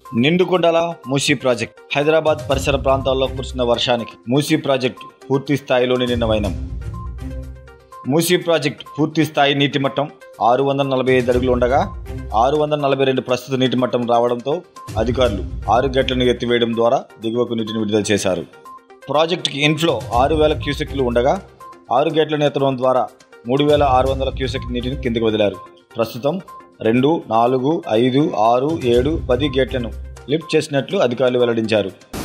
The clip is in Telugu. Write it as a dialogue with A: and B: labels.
A: నిండుకొండల మూసీ ప్రాజెక్ట్ హైదరాబాద్ పరిసర ప్రాంతాల్లో కురిసిన వర్షానికి మూసీ ప్రాజెక్టు పూర్తి స్థాయిలో నిండిన వైనం మూసీ ప్రాజెక్ట్ పూర్తి స్థాయి నీటి మట్టం ఆరు వందల నలభై ఐదు అడుగులు ఉండగా ఆరు వందల నలభై రెండు ప్రస్తుత నీటి మట్టం రావడంతో అధికారులు ఆరు గేట్లను ఎత్తివేయడం ద్వారా దిగువకు నీటిని విడుదల చేశారు ప్రాజెక్టుకి ఇన్ఫ్లో ఆరు వేల క్యూసెక్లు ఉండగా ఆరు గేట్లను ఎత్తడం ద్వారా మూడు వేల ఆరు వందల క్యూసెక్ నీటిని కిందికి వదిలారు ప్రస్తుతం రెండు నాలుగు ఐదు ఆరు ఏడు పది గేట్లను లిఫ్ట్ చేసినట్లు అధికారులు వెల్లడించారు